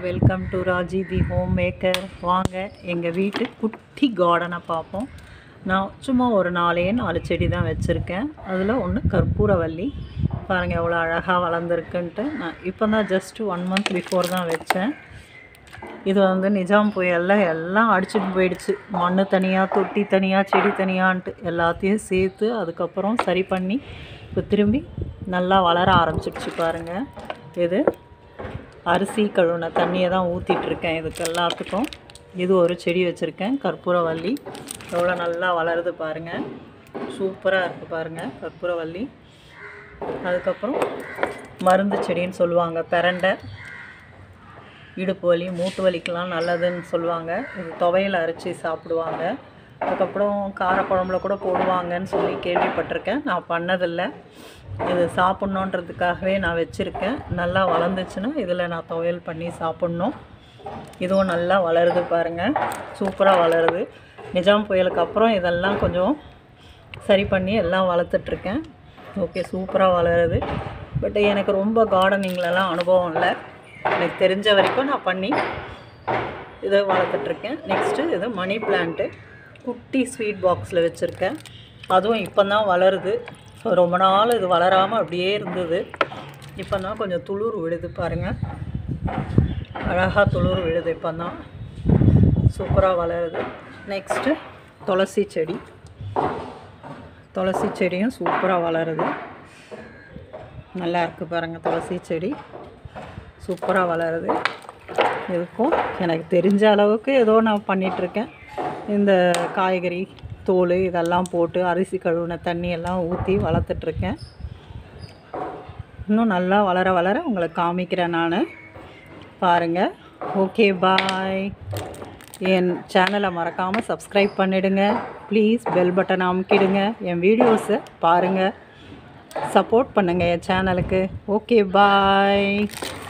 welcome to Raji the homemaker வாங்க எங்கள் வீட்டு குட்டி கார்டனை பார்ப்போம் நான் சும்மா ஒரு நாலே நாலு செடி தான் வச்சுருக்கேன் அதில் ஒன்று கற்பூரவல்லி பாருங்கள் எவ்வளோ அழகாக வளர்ந்துருக்குன்ட்டு நான் இப்போ தான் ஜஸ்ட் ஒன் மந்த் பிஃபோர் தான் வச்சேன் இது வந்து நிஜாம் புயலில் எல்லாம் அடிச்சுட்டு போயிடுச்சு மண் தனியாக தொட்டி தனியாக செடி தனியான்ட்டு எல்லாத்தையும் சேர்த்து அதுக்கப்புறம் சரி பண்ணி இப்போ திரும்பி நல்லா வளர ஆரம்பிச்சிடுச்சு பாருங்கள் இது அரிசி கழுவுன தண்ணியை தான் ஊற்றிட்டுருக்கேன் இதுக்கு எல்லாத்துக்கும் இது ஒரு செடி வச்சுருக்கேன் கற்பூரவல்லி எவ்வளோ நல்லா வளருது பாருங்கள் சூப்பராக இருக்குது பாருங்கள் கற்பூரவல்லி அதுக்கப்புறம் மருந்து செடின்னு சொல்லுவாங்க பிரண்டை இடுப்பு வலி மூட்டு வலிக்கெலாம் நல்லதுன்னு சொல்லுவாங்க இது துவையல் அரைச்சி சாப்பிடுவாங்க அதுக்கப்புறம் காரக்குழம்புல கூட போடுவாங்கன்னு சொல்லி கேள்விப்பட்டிருக்கேன் நான் பண்ணதில்லை இது சாப்பிட்ணுன்றதுக்காகவே நான் வச்சுருக்கேன் நல்லா வளர்ந்துச்சுன்னா இதில் நான் துவையல் பண்ணி சாப்பிட்ணும் இதுவும் நல்லா வளருது பாருங்கள் சூப்பராக வளருது நிஜாம் புயலுக்கு அப்புறம் இதெல்லாம் கொஞ்சம் சரி பண்ணி எல்லாம் வளர்த்துட்ருக்கேன் ஓகே சூப்பராக வளருது பட் எனக்கு ரொம்ப கார்டனிங்லலாம் அனுபவம் இல்லை எனக்கு தெரிஞ்ச வரைக்கும் நான் பண்ணி இதை வளர்த்துட்ருக்கேன் நெக்ஸ்ட்டு இது மணி பிளான்ட்டு குட்டி ஸ்வீட் பாக்ஸில் வச்சுருக்கேன் அதுவும் இப்போ தான் வளருது ரொம்ப நாள் இது வளராமல் அப்படியே இருந்தது இப்போ தான் கொஞ்சம் துளிர் விழுது பாருங்கள் அழகாக துளிர் விழுது இப்போ தான் சூப்பராக வளருது நெக்ஸ்ட்டு துளசி செடி துளசி செடியும் சூப்பராக வளருது நல்லா இருக்குது பாருங்கள் துளசி செடி சூப்பராக வளருது இதுக்கும் எனக்கு தெரிஞ்ச அளவுக்கு ஏதோ நான் பண்ணிகிட்ருக்கேன் இந்த காய்கறி தோல் இதெல்லாம் போட்டு அரிசி கழுவுன தண்ணி எல்லாம் ஊற்றி வளர்த்துட்ருக்கேன் இன்னும் நல்லா வளர வளர உங்களுக்கு காமிக்கிறேன் நான் பாருங்கள் ஓகே பாய் என் சேனலை மறக்காமல் சப்ஸ்கிரைப் பண்ணிடுங்க ப்ளீஸ் பெல் பட்டன் அமுக்கிடுங்க என் வீடியோஸை பாருங்கள் சப்போர்ட் பண்ணுங்கள் என் சேனலுக்கு ஓகே பாய்